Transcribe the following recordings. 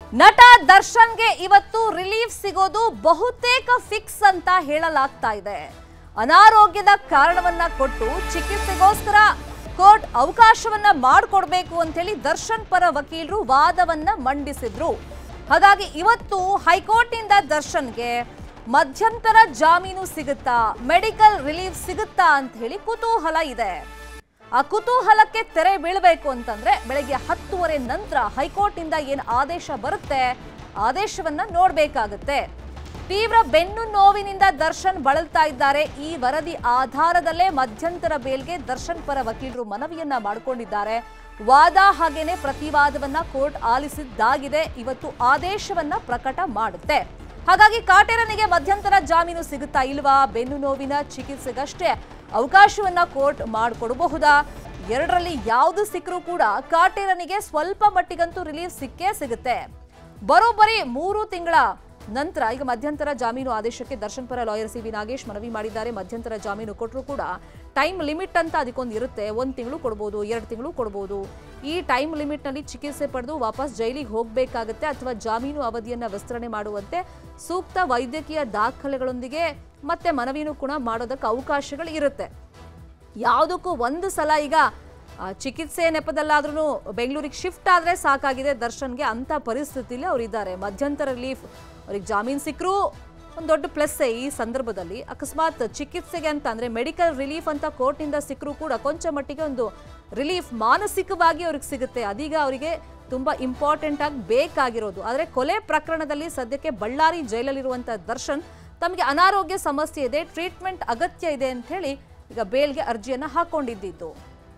ನಟ ದರ್ಶನ್ಗೆ ಇವತ್ತು ರಿಲೀಫ್ ಸಿಗೋದು ಬಹುತೇಕ ಫಿಕ್ಸ್ ಅಂತ ಹೇಳಲಾಗ್ತಾ ಇದೆ ಅನಾರೋಗ್ಯದ ಕಾರಣವನ್ನ ಕೊಟ್ಟು ಚಿಕಿತ್ಸೆಗೋಸ್ಕರ ಕೋರ್ಟ್ ಅವಕಾಶವನ್ನ ಮಾಡಿಕೊಡ್ಬೇಕು ಅಂತೇಳಿ ದರ್ಶನ್ ಪರ ವಕೀಲರು ವಾದವನ್ನ ಮಂಡಿಸಿದ್ರು ಹಾಗಾಗಿ ಇವತ್ತು ಹೈಕೋರ್ಟ್ನಿಂದ ದರ್ಶನ್ಗೆ ಮಧ್ಯಂತರ ಜಾಮೀನು ಸಿಗುತ್ತಾ ಮೆಡಿಕಲ್ ರಿಲೀಫ್ ಸಿಗುತ್ತಾ ಅಂತ ಹೇಳಿ ಕುತೂಹಲ ಇದೆ ಆ ಕುತೂಹಲಕ್ಕೆ ತೆರೆ ಬೀಳಬೇಕು ಅಂತಂದ್ರೆ ಬೆಳಗ್ಗೆ ಹತ್ತುವರೆ ನಂತರ ಹೈಕೋರ್ಟ್ನಿಂದ ಏನು ಆದೇಶ ಬರುತ್ತೆ ಆದೇಶವನ್ನ ನೋಡ್ಬೇಕಾಗತ್ತೆ ತೀವ್ರ ಬೆನ್ನು ನೋವಿನಿಂದ ದರ್ಶನ್ ಬಳಲ್ತಾ ಇದ್ದಾರೆ ಈ ವರದಿ ಆಧಾರದಲ್ಲೇ ಮಧ್ಯಂತರ ಬೇಲ್ಗೆ ದರ್ಶನ್ ಪರ ವಕೀಲರು ಮನವಿಯನ್ನ ಮಾಡಿಕೊಂಡಿದ್ದಾರೆ ವಾದ ಹಾಗೇನೆ ಪ್ರತಿವಾದವನ್ನ ಕೋರ್ಟ್ ಆಲಿಸಿದ್ದಾಗಿದೆ ಇವತ್ತು ಆದೇಶವನ್ನ ಪ್ರಕಟ ಮಾಡುತ್ತೆ ಹಾಗಾಗಿ ಕಾಟೇರನಿಗೆ ಮಧ್ಯಂತರ ಜಾಮೀನು ಸಿಗುತ್ತಾ ಇಲ್ವಾ ಬೆನ್ನು ನೋವಿನ ಚಿಕಿತ್ಸೆಗಷ್ಟೇ ಅವಕಾಶವನ್ನ ಕೋರ್ಟ್ ಮಾಡಿಕೊಡಬಹುದಾ ಎರಡರಲ್ಲಿ ಯಾವುದು ಸಿಕ್ಕರೂ ಕೂಡ ಕಾಟೇರನಿಗೆ ಸ್ವಲ್ಪ ಮಟ್ಟಿಗಂತೂ ರಿಲೀಫ್ ಸಿಕ್ಕೇ ಸಿಗುತ್ತೆ ಬರೋಬ್ಬರಿ ಮೂರು ತಿಂಗಳ ನಂತರ ಈಗ ಮಧ್ಯಂತರ ಜಾಮೀನು ಆದೇಶಕ್ಕೆ ದರ್ಶನ್ ಪರ ಲಾಯರ್ ಸಿ ವಿ ನಾಗೇಶ್ ಮನವಿ ಮಾಡಿದ್ದಾರೆ ಮಧ್ಯಂತರ ಜಾಮೀನು ಕೊಟ್ಟರು ಕೂಡ ಟೈಮ್ ಲಿಮಿಟ್ ಅಂತ ಅದಕ್ಕೊಂದು ಇರುತ್ತೆ ಒಂದು ತಿಂಗಳು ಕೊಡ್ಬೋದು ಎರಡು ತಿಂಗಳು ಕೊಡ್ಬೋದು ಈ ಟೈಮ್ ಲಿಮಿಟ್ನಲ್ಲಿ ಚಿಕಿತ್ಸೆ ಪಡೆದು ವಾಪಸ್ ಜೈಲಿಗೆ ಹೋಗಬೇಕಾಗುತ್ತೆ ಅಥವಾ ಜಾಮೀನು ಅವಧಿಯನ್ನು ವಿಸ್ತರಣೆ ಮಾಡುವಂತೆ ಸೂಕ್ತ ವೈದ್ಯಕೀಯ ದಾಖಲೆಗಳೊಂದಿಗೆ ಮತ್ತೆ ಮನವಿನೂ ಕೂಡ ಮಾಡೋದಕ್ಕೆ ಅವಕಾಶಗಳು ಇರುತ್ತೆ ಯಾವುದಕ್ಕೂ ಒಂದು ಸಲ ಈಗ ಆ, ಚಿಕಿತ್ಸೆ ನೆಪದಲ್ಲಾದ್ರೂ ಬೆಂಗಳೂರಿಗೆ ಶಿಫ್ಟ್ ಆದರೆ ಸಾಕಾಗಿದೆ ದರ್ಶನ್ಗೆ ಅಂಥ ಪರಿಸ್ಥಿತಿಲಿ ಅವರಿದ್ದಾರೆ ಮಧ್ಯಂತರ ರಿಲೀಫ್ ಅವ್ರಿಗೆ ಜಾಮೀನು ಸಿಕ್ಕರೂ ಒಂದು ದೊಡ್ಡ ಪ್ಲಸ್ಸೇ ಈ ಸಂದರ್ಭದಲ್ಲಿ ಅಕಸ್ಮಾತ್ ಚಿಕಿತ್ಸೆಗೆ ಅಂತ ಅಂದರೆ ಮೆಡಿಕಲ್ ರಿಲೀಫ್ ಅಂತ ಕೋರ್ಟ್ನಿಂದ ಸಿಕ್ಕರೂ ಕೂಡ ಕೊಂಚ ಮಟ್ಟಿಗೆ ಒಂದು ರಿಲೀಫ್ ಮಾನಸಿಕವಾಗಿ ಅವ್ರಿಗೆ ಸಿಗುತ್ತೆ ಅದೀಗ ಅವರಿಗೆ ತುಂಬ ಇಂಪಾರ್ಟೆಂಟ್ ಆಗಿ ಬೇಕಾಗಿರೋದು ಆದರೆ ಕೊಲೆ ಪ್ರಕರಣದಲ್ಲಿ ಸದ್ಯಕ್ಕೆ ಬಳ್ಳಾರಿ ಜೈಲಲ್ಲಿರುವಂಥ ದರ್ಶನ್ ತಮಗೆ ಅನಾರೋಗ್ಯ ಸಮಸ್ಯೆ ಇದೆ ಟ್ರೀಟ್ಮೆಂಟ್ ಅಗತ್ಯ ಇದೆ ಅಂತ ಹೇಳಿ ಈಗ ಬೇಲ್ಗೆ ಅರ್ಜಿಯನ್ನ ಹಾಕೊಂಡಿದ್ದಿದ್ದು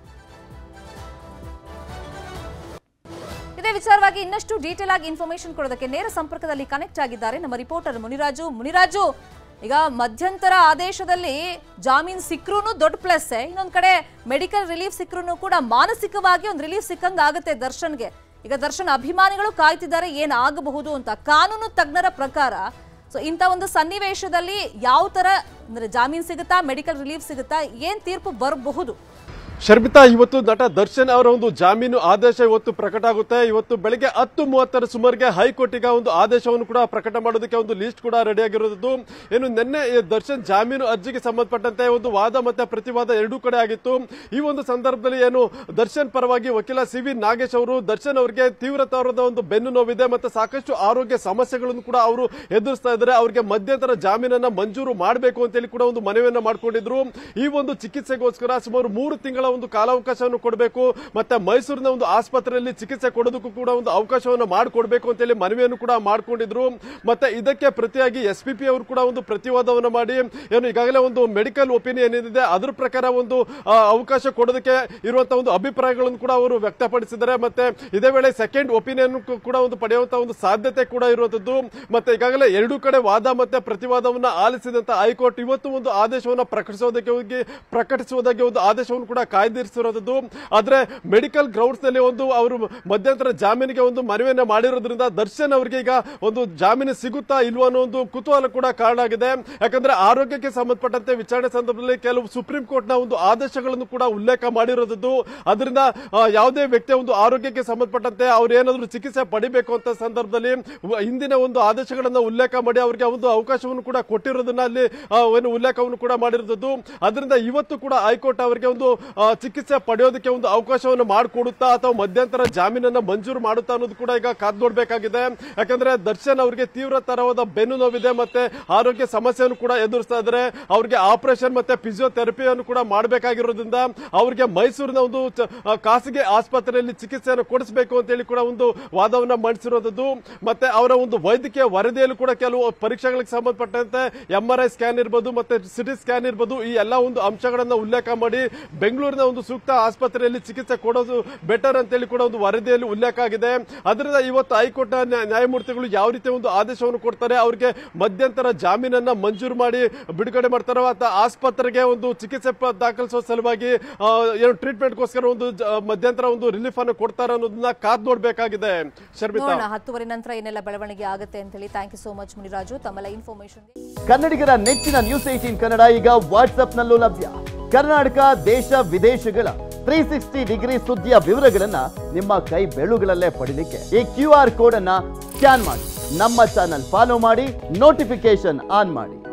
ಇದೇ ವಿಚಾರವಾಗಿ ಇನ್ನಷ್ಟು ಡೀಟೇಲ್ ಆಗಿ ಇನ್ಫಾರ್ಮೇಶನ್ ಕೊಡೋದಕ್ಕೆ ನೇರ ಸಂಪರ್ಕದಲ್ಲಿ ಕನೆಕ್ಟ್ ಆಗಿದ್ದಾರೆ ನಮ್ಮ ರಿಪೋರ್ಟರ್ ಮುನಿರಾಜು ಮುನಿರಾಜು ಈಗ ಮಧ್ಯಂತರ ಆದೇಶದಲ್ಲಿ ಜಾಮೀನ್ ಸಿಕ್ರೂ ದೊಡ್ಡ ಪ್ಲಸ್ ಇನ್ನೊಂದ್ ಕಡೆ ಮೆಡಿಕಲ್ ರಿಲೀಫ್ ಸಿಕ್ರೂ ಕೂಡ ಮಾನಸಿಕವಾಗಿ ಒಂದು ರಿಲೀಫ್ ಸಿಕ್ಕಂಗ ಆಗುತ್ತೆ ದರ್ಶನ್ಗೆ ಈಗ ದರ್ಶನ್ ಅಭಿಮಾನಿಗಳು ಕಾಯ್ತಿದ್ದಾರೆ ಏನಾಗಬಹುದು ಅಂತ ಕಾನೂನು ತಜ್ಞರ ಪ್ರಕಾರ ಸೊ ಇಂಥ ಒಂದು ಸನ್ನಿವೇಶದಲ್ಲಿ ಯಾವ ತರ ಅಂದ್ರೆ ಜಾಮೀನ್ ಸಿಗುತ್ತಾ ಮೆಡಿಕಲ್ ರಿಲೀಫ್ ಸಿಗುತ್ತಾ ಏನ್ ತೀರ್ಪು ಬರಬಹುದು ಶರ್ಮಿತಾ ಇವತ್ತು ನಟ ದರ್ಶನ್ ಅವರ ಒಂದು ಜಾಮೀನು ಆದೇಶ ಇವತ್ತು ಪ್ರಕಟ ಆಗುತ್ತೆ ಇವತ್ತು ಬೆಳಗ್ಗೆ ಹತ್ತು ಮೂವತ್ತರ ಸುಮಾರಿಗೆ ಹೈಕೋರ್ಟ್ ಈಗ ಒಂದು ಆದೇಶವನ್ನು ಕೂಡ ಪ್ರಕಟ ಮಾಡೋದಕ್ಕೆ ಒಂದು ಲಿಸ್ಟ್ ಕೂಡ ರೆಡಿ ಆಗಿರೋದು ಏನು ನಿನ್ನೆ ಈ ದರ್ಶನ್ ಜಾಮೀನು ಅರ್ಜಿಗೆ ಸಂಬಂಧಪಟ್ಟಂತೆ ಒಂದು ವಾದ ಮತ್ತೆ ಪ್ರತಿವಾದ ಎರಡೂ ಕಡೆ ಆಗಿತ್ತು ಈ ಒಂದು ಸಂದರ್ಭದಲ್ಲಿ ಏನು ದರ್ಶನ್ ಪರವಾಗಿ ವಕೀಲ ಸಿ ವಿ ನಾಗೇಶ್ ಅವರು ದರ್ಶನ್ ಅವರಿಗೆ ತೀವ್ರತರದ ಒಂದು ಬೆನ್ನು ನೋವಿದೆ ಮತ್ತೆ ಸಾಕಷ್ಟು ಆರೋಗ್ಯ ಸಮಸ್ಯೆಗಳನ್ನು ಕೂಡ ಅವರು ಎದುರಿಸ್ತಾ ಇದ್ದಾರೆ ಅವರಿಗೆ ಮಧ್ಯಂತರ ಜಾಮೀನನ್ನ ಮಂಜೂರು ಮಾಡಬೇಕು ಅಂತೇಳಿ ಕೂಡ ಒಂದು ಮನವಿಯನ್ನ ಮಾಡಿಕೊಂಡಿದ್ರು ಈ ಒಂದು ಚಿಕಿತ್ಸೆಗೋಸ್ಕರ ಸುಮಾರು ಮೂರು ತಿಂಗಳ ಒಂದು ಕಾಲಾವಕಾಶವನ್ನು ಕೊಡಬೇಕು ಮತ್ತೆ ಮೈಸೂರಿನ ಒಂದು ಆಸ್ಪತ್ರೆಯಲ್ಲಿ ಚಿಕಿತ್ಸೆ ಕೊಡೋದಕ್ಕೂ ಕೂಡ ಒಂದು ಅವಕಾಶವನ್ನು ಮಾಡಿಕೊಡ್ಬೇಕು ಅಂತೇಳಿ ಮನವಿಯನ್ನು ಕೂಡ ಮಾಡಿಕೊಂಡಿದ್ರು ಮತ್ತೆ ಇದಕ್ಕೆ ಪ್ರತಿಯಾಗಿ ಎಸ್ ಪಿ ಪಿ ಅವರು ಕೂಡ ಒಂದು ಪ್ರತಿವಾದವನ್ನು ಮಾಡಿ ಏನು ಈಗಾಗಲೇ ಒಂದು ಮೆಡಿಕಲ್ ಒಪಿನಿಯನ್ ಏನಿದೆ ಅದ್ರ ಪ್ರಕಾರ ಒಂದು ಆ, ಅವಕಾಶ ಕೊಡೋದಕ್ಕೆ ಇರುವಂತಹ ಒಂದು ಅಭಿಪ್ರಾಯಗಳನ್ನು ಕೂಡ ಅವರು ವ್ಯಕ್ತಪಡಿಸಿದ್ದಾರೆ ಮತ್ತೆ ಇದೇ ವೇಳೆ ಸೆಕೆಂಡ್ ಒಪಿನಿಯನ್ ಕೂಡ ಒಂದು ಪಡೆಯುವಂತಹ ಒಂದು ಸಾಧ್ಯತೆ ಕೂಡ ಇರುವಂತದ್ದು ಮತ್ತೆ ಈಗಾಗಲೇ ಎರಡೂ ಕಡೆ ವಾದ ಮತ್ತೆ ಪ್ರತಿವಾದವನ್ನ ಆಲಿಸಿದಂತ ಹೈಕೋರ್ಟ್ ಇವತ್ತು ಒಂದು ಆದೇಶವನ್ನ ಪ್ರಕಟಿಸೋದಕ್ಕೆ ಹೋಗಿ ಪ್ರಕಟಿಸುವುದಕ್ಕೆ ಒಂದು ಆದೇಶವನ್ನು ಕೂಡ ಕಾಯ್ದಿರಿಸಿರೋದು ಆದ್ರೆ ಮೆಡಿಕಲ್ ಗ್ರೌಂಡ್ಸ್ ನಲ್ಲಿ ಒಂದು ಅವರು ಮಧ್ಯಂತರ ಜಾಮೀನಿಗೆ ಒಂದು ಮನವಿಯನ್ನ ಮಾಡಿರೋದ್ರಿಂದ ದರ್ಶನ್ ಅವರಿಗೆ ಈಗ ಒಂದು ಜಾಮೀನು ಸಿಗುತ್ತಾ ಇಲ್ವಾ ಅನ್ನೋ ಒಂದು ಕುತೂಹಲ ಕೂಡ ಕಾರಣ ಆಗಿದೆ ಯಾಕಂದ್ರೆ ಆರೋಗ್ಯಕ್ಕೆ ಸಂಬಂಧಪಟ್ಟಂತೆ ವಿಚಾರಣೆ ಸಂದರ್ಭದಲ್ಲಿ ಕೆಲವು ಸುಪ್ರೀಂ ಕೋರ್ಟ್ ನ ಒಂದು ಆದೇಶಗಳನ್ನು ಕೂಡ ಉಲ್ಲೇಖ ಮಾಡಿರೋದು ಅದರಿಂದ ಆ, ಯಾವುದೇ ವ್ಯಕ್ತಿಯ ಒಂದು ಆರೋಗ್ಯಕ್ಕೆ ಸಂಬಂಧಪಟ್ಟಂತೆ ಅವ್ರು ಏನಾದ್ರು ಚಿಕಿತ್ಸೆ ಪಡಿಬೇಕು ಅಂತ ಸಂದರ್ಭದಲ್ಲಿ ವ- ಹಿಂದಿನ ಒಂದು ಆದೇಶಗಳನ್ನ ಉಲ್ಲೇಖ ಮಾಡಿ ಅವರಿಗೆ ಒಂದು ಅವಕಾಶವನ್ನು ಕೂಡ ಕೊಟ್ಟಿರೋದನ್ನ ಅಲ್ಲಿ ಆ, ಏನು ಉಲ್ಲೇಖವನ್ನು ಕೂಡ ಮಾಡಿರೋದು ಅದರಿಂದ ಇವತ್ತು ಕೂಡ ಹೈಕೋರ್ಟ್ ಅವರಿಗೆ ಒಂದು ಆ, ಚಿಕಿತ್ಸೆ ಪಡೆಯೋದಕ್ಕೆ ಒಂದು ಅವಕಾಶವನ್ನು ಮಾಡಿಕೊಡುತ್ತಾ ಅಥವಾ ಮಧ್ಯಂತರ ಜಾಮೀನನ್ನ ಮಂಜೂರು ಮಾಡುತ್ತಾ ಅನ್ನೋದು ಕೂಡ ಈಗ ಕಾದ್ ನೋಡ್ಬೇಕಾಗಿದೆ ಯಾಕಂದ್ರೆ ದರ್ಶನ್ ಅವರಿಗೆ ತೀವ್ರ ತರವಾದ ಬೆನ್ನು ನೋವಿದೆ ಮತ್ತೆ ಆರೋಗ್ಯ ಸಮಸ್ಯೆಯನ್ನು ಕೂಡ ಎದುರಿಸ್ತಾ ಇದ್ದಾರೆ ಅವರಿಗೆ ಆಪರೇಷನ್ ಮತ್ತೆ ಫಿಸಿಯೋಥೆರಪಿಯನ್ನು ಕೂಡ ಮಾಡಬೇಕಾಗಿರೋದ್ರಿಂದ ಅವರಿಗೆ ಮೈಸೂರಿನ ಒಂದು ಚ- ಆ, ಖಾಸಗಿ ಆಸ್ಪತ್ರೆಯಲ್ಲಿ ಚಿಕಿತ್ಸೆಯನ್ನು ಕೊಡಿಸಬೇಕು ಅಂತೇಳಿ ಕೂಡ ಒಂದು ವಾದವನ್ನ ಮಂಡಿಸಿರೋದು ಮತ್ತೆ ಅವರ ಒಂದು ವೈದ್ಯಕೀಯ ವರದಿಯಲ್ಲೂ ಕೂಡ ಕೆಲವು ಪರೀಕ್ಷೆಗಳಿಗೆ ಸಂಬಂಧಪಟ್ಟಂತೆ ಎಂ ಆರ್ ಐ ಸ್ಕ್ಯಾನ್ ಇರ್ಬೋದು ಮತ್ತೆ ಸಿಟಿ ಸ್ಕ್ಯಾನ್ ಇರ್ಬೋದು ಈ ಎಲ್ಲ ಒಂದು ಅಂಶಗಳನ್ನ ಉಲ್ಲೇಖ ಮಾಡಿ ಬೆಂಗಳೂರಿನ ಒಂದು ಸೂಕ್ತ ಆಸ್ಪತ್ರೆಯಲ್ಲಿ ಚಿಕಿತ್ಸೆ ಕೊಡೋದು ಬೆಟರ್ ಅಂತೇಳಿ ಕೂಡ ಒಂದು ವರದಿಯಲ್ಲಿ ಉಲ್ಲೇಖ ಆಗಿದೆ ಅದರಿಂದ ಇವತ್ತು ಹೈಕೋರ್ಟ್ ನ್ಯಾಯಮೂರ್ತಿಗಳು ಯಾವ ರೀತಿ ಒಂದು ಆದೇಶವನ್ನು ಕೊಡ್ತಾರೆ ಅವರಿಗೆ ಮಧ್ಯಂತರ ಜಾಮೀನನ್ನ ಮಂಜೂರು ಮಾಡಿ ಬಿಡುಗಡೆ ಮಾಡ್ತಾರೋ ಅಥವಾ ಆಸ್ಪತ್ರೆಗೆ ಒಂದು ಚಿಕಿತ್ಸೆ ಪ- ದಾಖಲಿಸುವ ಸಲುವಾಗಿ ಆ, ಏನು ಟ್ರೀಟ್ಮೆಂಟ್ಗೋಸ್ಕರ ಒಂದು ಜ- ಮಧ್ಯಂತರ ಒಂದು ರಿಲೀಫ್ ಅನ್ನು ಕೊಡ್ತಾರೆ ಅನ್ನೋದನ್ನ ಕಾದ್ ನೋಡ್ಬೇಕಾಗಿದೆ ಶರ್ಮಿತಾ ನೋಡೋಣ ಹತ್ತುವರೆ ನಂತರ ಏನೆಲ್ಲ ಬೆಳವಣಿಗೆ ಆಗುತ್ತೆ ಅಂತ ಹೇಳಿ thank you so much Muniraju ತಮ್ಮೆಲ್ಲ ಇನ್ಫಾರ್ಮೇಶನ್ ಕನ್ನಡಿಗರ ನೆಚ್ಚಿನ ನ್ಯೂಸ್ ಏಟೀನ್ ಕನ್ನಡ ಈಗ ವಾಟ್ಸ್ಆಪ್ನಲ್ಲೂ ಲಭ್ಯ ಕರ್ನಾಟಕ ದೇಶ ವಿದೇಶಗಳ ತ್ರೀ ಸಿಕ್ಸ್ಟಿ ಡಿಗ್ರಿ ಸುದ್ದಿಯ ವಿವರಗಳನ್ನ ನಿಮ್ಮ ಕೈ ಬೆಳುಗಳಲ್ಲೇ ಪಡಿಲಿಕ್ಕೆ ಈ ಕ್ಯೂ ಆರ್ ಕೋಡ್ ಅನ್ನ ಸ್ಕ್ಯಾನ್ ಮಾಡಿ ನಮ್ಮ ಚಾನಲ್ ಫಾಲೋ ಮಾಡಿ ನೋಟಿಫಿಕೇಶನ್ ಆನ್ ಮಾಡಿ